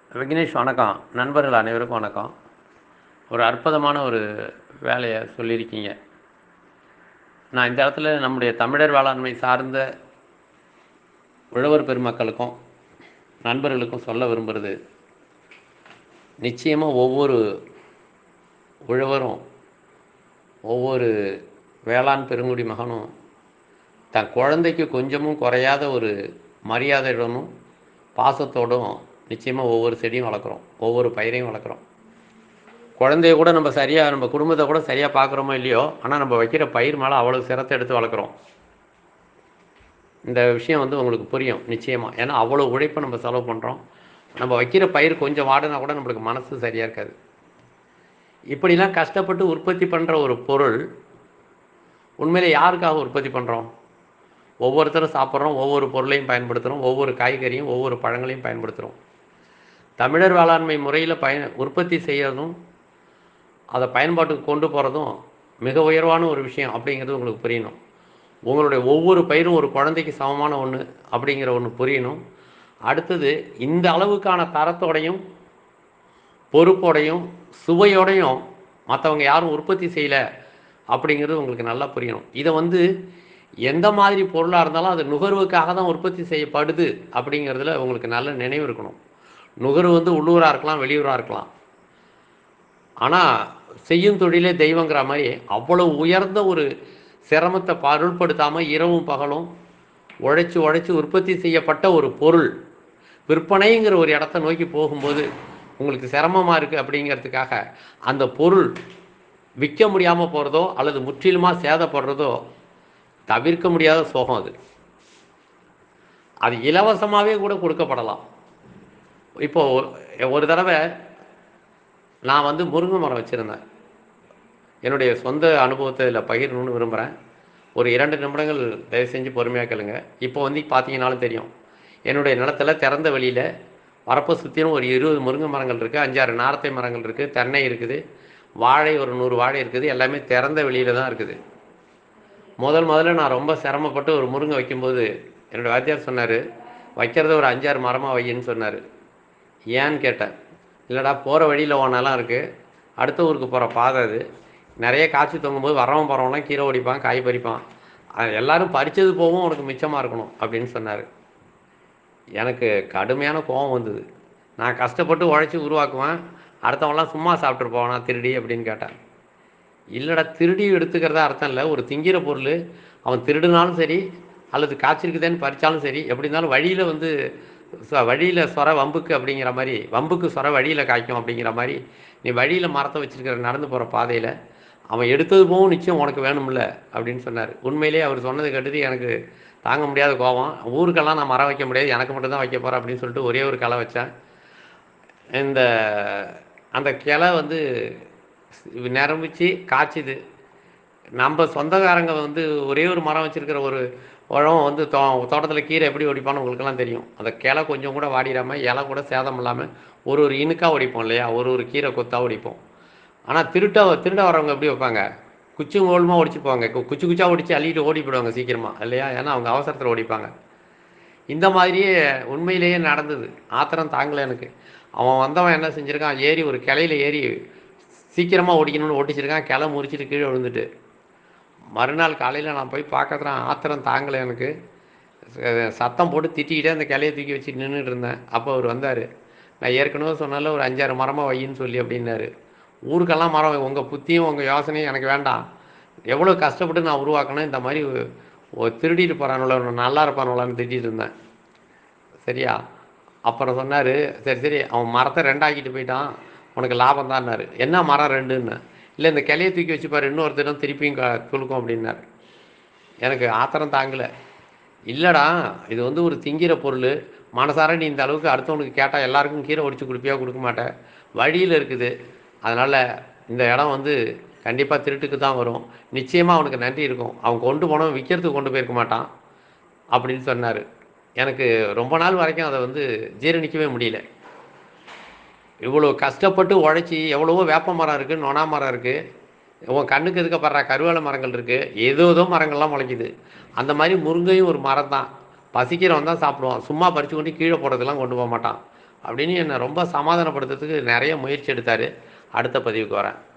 விக்னேஷ் வணக்கம் நண்பர்கள் அனைவருக்கும் வணக்கம் ஒரு அற்புதமான ஒரு வேலையை சொல்லியிருக்கீங்க நான் இந்த இடத்துல நம்முடைய தமிழர் வேளாண்மை சார்ந்த உழவர் பெருமக்களுக்கும் நண்பர்களுக்கும் சொல்ல விரும்புகிறது நிச்சயமாக ஒவ்வொரு உழவரும் ஒவ்வொரு வேளாண் பெருங்குடி மகனும் தன் குழந்தைக்கு கொஞ்சமும் குறையாத ஒரு மரியாதையுடனும் பாசத்தோடும் நிச்சயமாக ஒவ்வொரு செடியும் வளர்க்குறோம் ஒவ்வொரு பயிரையும் வளர்க்குறோம் குழந்தைய கூட நம்ம சரியாக நம்ம குடும்பத்தை கூட சரியாக பார்க்குறோமோ இல்லையோ ஆனால் நம்ம வைக்கிற பயிர் மேலே அவ்வளோ சிரத்தை எடுத்து வளர்க்குறோம் இந்த விஷயம் வந்து உங்களுக்கு புரியும் நிச்சயமாக ஏன்னா அவ்வளோ உழைப்பை நம்ம செலவு பண்ணுறோம் நம்ம வைக்கிற பயிர் கொஞ்சம் வாடினா கூட நம்மளுக்கு மனசு சரியாக இருக்காது இப்படிலாம் கஷ்டப்பட்டு உற்பத்தி பண்ணுற ஒரு பொருள் உண்மையிலே யாருக்காக உற்பத்தி பண்ணுறோம் ஒவ்வொருத்தரும் சாப்பிட்றோம் ஒவ்வொரு பொருளையும் பயன்படுத்துகிறோம் ஒவ்வொரு காய்கறியும் ஒவ்வொரு பழங்களையும் பயன்படுத்துகிறோம் தமிழர் வேளாண்மை முறையில் பயன் உற்பத்தி செய்யறதும் அதை பயன்பாட்டுக்கு கொண்டு போகிறதும் மிக உயர்வான ஒரு விஷயம் அப்படிங்கிறது உங்களுக்கு புரியணும் உங்களுடைய ஒவ்வொரு பயிரும் ஒரு குழந்தைக்கு சமமான ஒன்று அப்படிங்கிற ஒன்று புரியணும் அடுத்தது இந்த அளவுக்கான தரத்தோடையும் பொறுப்போடையும் சுவையோடையும் மற்றவங்க யாரும் உற்பத்தி செய்யலை அப்படிங்கிறது உங்களுக்கு நல்லா புரியணும் இதை வந்து எந்த மாதிரி பொருளாக இருந்தாலும் அது நுகர்வுக்காக தான் உற்பத்தி செய்யப்படுது அப்படிங்கிறதுல உங்களுக்கு நல்ல நினைவு இருக்கணும் நுகர்வு வந்து உள்ளூராக இருக்கலாம் வெளியூராக இருக்கலாம் ஆனால் செய்யும் தொழிலே தெய்வங்கிற மாதிரி அவ்வளவு உயர்ந்த ஒரு சிரமத்தை பொருட்படுத்தாமல் இரவும் பகலும் உழைச்சி உழைச்சி உற்பத்தி செய்யப்பட்ட ஒரு பொருள் விற்பனைங்கிற ஒரு இடத்த நோக்கி போகும்போது உங்களுக்கு சிரமமாக இருக்குது அப்படிங்கிறதுக்காக அந்த பொருள் விற்க முடியாமல் போகிறதோ அல்லது முற்றிலுமாக சேதப்படுறதோ தவிர்க்க முடியாத சோகம் அது அது இலவசமாகவே கூட கொடுக்கப்படலாம் இப்போ ஒரு தடவை நான் வந்து முருங்கை மரம் வச்சுருந்தேன் என்னுடைய சொந்த அனுபவத்தை இதில் பகிரணும்னு விரும்புகிறேன் ஒரு இரண்டு நிமிடங்கள் தயவு செஞ்சு பொறுமையாக கேளுங்க இப்போ வந்து பார்த்தீங்கன்னாலும் தெரியும் என்னுடைய நிலத்தில் திறந்த வெளியில் வரப்பை சுற்றிலும் ஒரு இருபது முருங்கை மரங்கள் இருக்குது அஞ்சாறு நாரத்தை மரங்கள் இருக்குது தென்னை இருக்குது வாழை ஒரு நூறு வாழை இருக்குது எல்லாமே திறந்த வெளியில் தான் இருக்குது முதல் முதல்ல நான் ரொம்ப சிரமப்பட்டு ஒரு முருங்கை வைக்கும்போது என்னோடய வாத்தியார் சொன்னார் வைக்கிறத ஒரு அஞ்சாறு மரமாக வையின்னு சொன்னார் ஏன்னு கேட்டேன் இல்லைடா போகிற வழியில் ஒன்றெல்லாம் இருக்குது அடுத்த ஊருக்கு போகிற பாதை அது நிறைய காய்ச்சி தொங்கும்போது வரவன் போகிறவங்களாம் கீரை ஒடிப்பான் காய் பறிப்பான் அது எல்லோரும் பறித்தது போகவும் உனக்கு மிச்சமாக இருக்கணும் அப்படின்னு சொன்னார் எனக்கு கடுமையான கோபம் வந்தது நான் கஷ்டப்பட்டு உழைச்சி உருவாக்குவேன் அடுத்தவங்களாம் சும்மா சாப்பிட்ரு போவானா திருடி அப்படின்னு கேட்டேன் இல்லைடா திருடி எடுத்துக்கிறதா அர்த்தம் இல்லை ஒரு திங்கிற பொருள் அவன் திருடினாலும் சரி அல்லது காய்ச்சிருக்குதேன்னு பறித்தாலும் சரி எப்படி இருந்தாலும் வழியில் வந்து வழியில் சொர வம்புக்கு அப்படிங்கிற மாதிரி வம்புக்கு சொர வழியில் காய்க்கும் அப்படிங்கிற மாதிரி நீ வழியில் மரத்தை வச்சுருக்கிற நடந்து போகிற பாதையில் அவன் எடுத்தது போகும் நிச்சயம் உனக்கு வேணும்ல அப்படின்னு சொன்னார் உண்மையிலே அவர் சொன்னது கேட்டது எனக்கு தாங்க முடியாத கோபம் ஊருக்கெல்லாம் நான் மரம் வைக்க முடியாது எனக்கு மட்டும்தான் வைக்க போகிறேன் அப்படின்னு சொல்லிட்டு ஒரே ஒரு களை வச்சேன் இந்த அந்த கிளை வந்து நிரம்பிச்சு காய்ச்சிது நம்ம சொந்தக்காரங்க வந்து ஒரே ஒரு மரம் வச்சுருக்கிற ஒரு உழவன் வந்து தோ தோட்டத்தில் கீரை எப்படி ஒடிப்பான்னு உங்களுக்கெல்லாம் தெரியும் அந்த கிளை கொஞ்சம் கூட வாடிடாமல் இலை கூட சேதம் இல்லாமல் ஒரு ஒரு இனுக்காக ஒடிப்போம் இல்லையா ஒரு ஒரு கீரை கொத்தாக ஒடிப்போம் ஆனால் திருட்ட திருட வரவங்க எப்படி வைப்பாங்க குச்சி கோலமாக ஒடிச்சுப்பாங்க குச்சி குச்சா ஒடிச்சு அள்ளிட்டு ஓடி போயிடுவாங்க சீக்கிரமாக இல்லையா ஏன்னா அவங்க அவசரத்தில் ஓடிப்பாங்க இந்த மாதிரியே உண்மையிலேயே நடந்தது ஆத்திரம் தாங்கலை எனக்கு அவன் வந்தவன் என்ன செஞ்சுருக்கான் ஏறி ஒரு கிளையில் ஏறி சீக்கிரமாக ஓடிக்கணும்னு ஓட்டிச்சிருக்கான் கிளை முறிச்சிட்டு கீழே விழுந்துட்டு மறுநாள் காலையில் நான் போய் பார்க்கறேன் ஆத்திரம் தாங்கலை எனக்கு சத்தம் போட்டு திட்டிக்கிட்டே அந்த கிளையை தூக்கி வச்சு நின்றுட்டு இருந்தேன் அப்போ அவர் வந்தார் நான் ஏற்கனவே சொன்னால ஒரு அஞ்சாறு மரமாக வையின்னு சொல்லி அப்படின்னாரு ஊருக்கெல்லாம் மரம் உங்கள் புத்தியும் உங்கள் யோசனையும் எனக்கு வேண்டாம் எவ்வளோ கஷ்டப்பட்டு நான் உருவாக்கணும் இந்த மாதிரி திருடிட்டு போகிறானுல நல்லா இருப்பானுலான்னு திட்டிகிட்டு இருந்தேன் சரியா அப்புறம் சொன்னார் சரி சரி அவன் மரத்தை ரெண்டாக்கிட்டு போயிட்டான் உனக்கு லாபம் தான்னாரு என்ன மரம் ரெண்டுன்னு இல்லை இந்த கிளையை தூக்கி வச்சுப்பார் இன்னொருத்தரும் திருப்பியும் துளுக்கும் அப்படின்னாரு எனக்கு ஆத்திரம் தாங்கலை இல்லைடா இது வந்து ஒரு திங்கிற பொருள் மனசார நீ இந்த அளவுக்கு அடுத்தவனுக்கு கேட்டால் எல்லாருக்கும் கீரை ஒடிச்சு கொடுப்பியா கொடுக்க மாட்டேன் வழியில் இருக்குது அதனால் இந்த இடம் வந்து கண்டிப்பாக திருட்டுக்கு தான் வரும் நிச்சயமாக அவனுக்கு நன்றி இருக்கும் அவன் கொண்டு போனவன் விற்கிறதுக்கு கொண்டு போயிருக்க மாட்டான் அப்படின்னு சொன்னார் எனக்கு ரொம்ப நாள் வரைக்கும் அதை வந்து ஜீரணிக்கவே முடியல இவ்வளோ கஷ்டப்பட்டு உழைச்சி எவ்வளவோ வேப்ப மரம் இருக்குது நொனா மரம் இருக்குது உன் கண்ணுக்கு எதுக்கப்படுற கருவேல மரங்கள் இருக்குது ஏதோ ஏதோ மரங்கள்லாம் முளைக்குது அந்த மாதிரி முருங்கையும் ஒரு மரம் தான் பசிக்கிறவன் தான் சாப்பிடுவான் சும்மா பறித்து கொண்டு கீழே போடுறதெல்லாம் கொண்டு போக மாட்டான் அப்படின்னு என்னை ரொம்ப சமாதானப்படுத்துறதுக்கு நிறைய முயற்சி எடுத்தார் அடுத்த பதிவுக்கு வரேன்